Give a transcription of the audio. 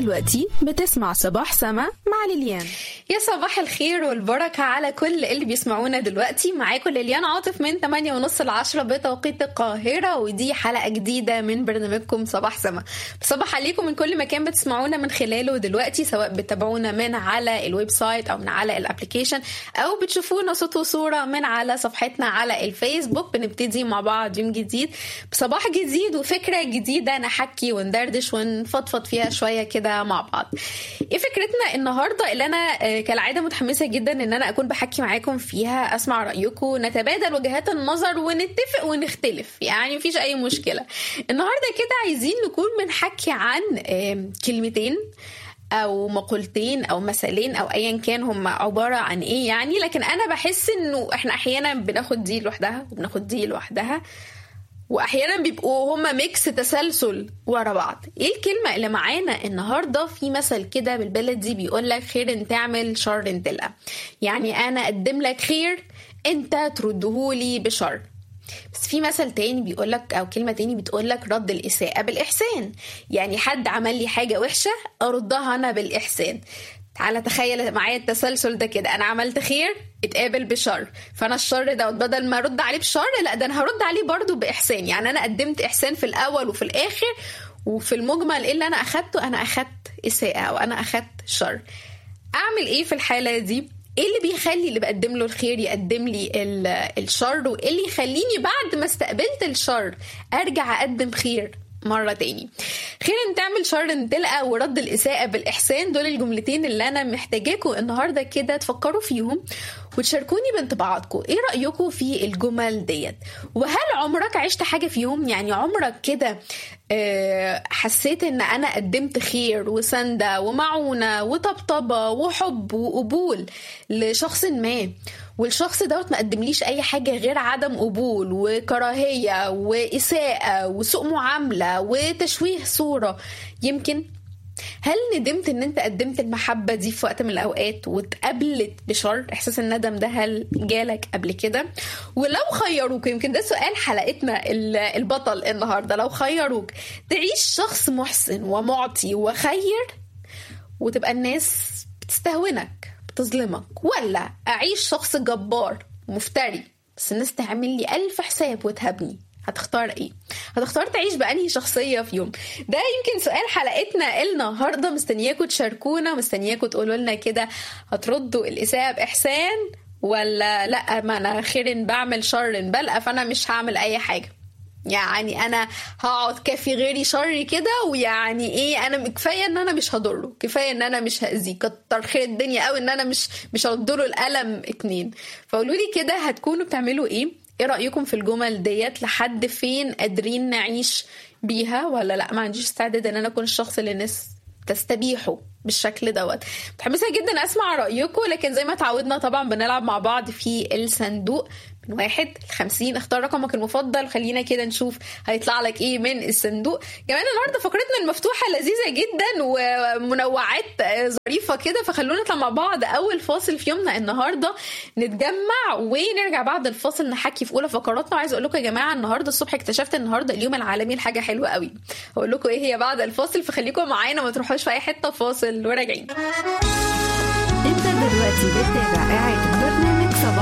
دلوقتي بتسمع صباح سما مع ليليان يا صباح الخير والبركة على كل اللي بيسمعونا دلوقتي معاكم ليليان عاطف من 8 ونص ل 10 بتوقيت القاهرة ودي حلقة جديدة من برنامجكم صباح سما بصبح عليكم من كل مكان بتسمعونا من خلاله دلوقتي سواء بتتابعونا من على الويب سايت أو من على الابليكيشن أو بتشوفونا صوت وصورة من على صفحتنا على الفيسبوك بنبتدي مع بعض يوم جديد بصباح جديد وفكرة جديدة نحكي وندردش ونفضفض فيها شوية كده مع بعض ايه فكرتنا النهاردة اللي أنا كالعادة متحمسة جدا ان انا اكون بحكي معاكم فيها اسمع رأيكم نتبادل وجهات النظر ونتفق ونختلف يعني مفيش اي مشكلة النهاردة كده عايزين نكون بنحكي عن كلمتين او مقولتين او مثلين او ايا كان هم عباره عن ايه يعني لكن انا بحس انه احنا احيانا بناخد دي لوحدها وبناخد دي لوحدها واحيانا بيبقوا هما ميكس تسلسل ورا بعض ايه الكلمه اللي معانا النهارده في مثل كده بالبلدي بيقول لك خير تعمل شر تلقى يعني انا اقدم لك خير انت تردهولي بشر بس في مثل تاني بيقول لك او كلمه تاني بتقول لك رد الاساءه بالاحسان يعني حد عمل لي حاجه وحشه اردها انا بالاحسان تعالى تخيل معايا التسلسل ده كده انا عملت خير اتقابل بشر فانا الشر ده بدل ما ارد عليه بشر لا ده انا هرد عليه برضو باحسان يعني انا قدمت احسان في الاول وفي الاخر وفي المجمل ايه اللي انا اخدته انا اخدت اساءه او انا اخدت شر اعمل ايه في الحاله دي ايه اللي بيخلي اللي بقدم له الخير يقدم لي الشر وايه اللي يخليني بعد ما استقبلت الشر ارجع اقدم خير مرة تاني خير ان تعمل شر ان تلقى ورد الإساءة بالإحسان دول الجملتين اللي أنا محتاجاكم النهاردة كده تفكروا فيهم وتشاركوني بانطباعاتكم ايه رأيكم في الجمل ديت وهل عمرك عشت حاجة فيهم يعني عمرك كده حسيت ان انا قدمت خير وسندة ومعونة وطبطبة وحب وقبول لشخص ما والشخص دوت ما قدمليش اي حاجه غير عدم قبول وكراهيه واساءه وسوء معامله وتشويه صوره يمكن هل ندمت ان انت قدمت المحبة دي في وقت من الاوقات واتقابلت بشر احساس الندم ده هل جالك قبل كده ولو خيروك يمكن ده سؤال حلقتنا البطل النهاردة لو خيروك تعيش شخص محسن ومعطي وخير وتبقى الناس بتستهونك بتظلمك ولا أعيش شخص جبار مفتري بس الناس تعمل لي ألف حساب وتهبني هتختار ايه هتختار تعيش بأنهي شخصية في يوم ده يمكن سؤال حلقتنا النهاردة مستنياكم تشاركونا مستنياكم تقولوا لنا كده هتردوا الإساءة بإحسان ولا لا ما أنا خير بعمل شر بلقى فأنا مش هعمل أي حاجة يعني انا هقعد كافي غيري شر كده ويعني ايه انا كفايه ان انا مش هضره كفايه ان انا مش هاذيه كتر خير الدنيا قوي ان انا مش مش هضره الالم اتنين فقولوا لي كده هتكونوا بتعملوا ايه ايه رايكم في الجمل ديت لحد فين قادرين نعيش بيها ولا لا ما عنديش استعداد ان انا اكون الشخص اللي الناس تستبيحه بالشكل دوت متحمسه جدا اسمع رايكم لكن زي ما تعودنا طبعا بنلعب مع بعض في الصندوق من واحد لخمسين اختار رقمك المفضل خلينا كده نشوف هيطلع لك ايه من الصندوق كمان النهارده فقرتنا المفتوحه لذيذه جدا ومنوعات ظريفه كده فخلونا نطلع مع بعض اول فاصل في يومنا النهارده نتجمع ونرجع بعد الفاصل نحكي في اولى فقراتنا وعايز اقول لكم يا جماعه النهارده الصبح اكتشفت النهارده اليوم العالمي لحاجه حلوه قوي هقول لكم ايه هي بعد الفاصل فخليكم معانا ما تروحوش في اي حته فاصل وراجعين انت دلوقتي بتتابع قاعد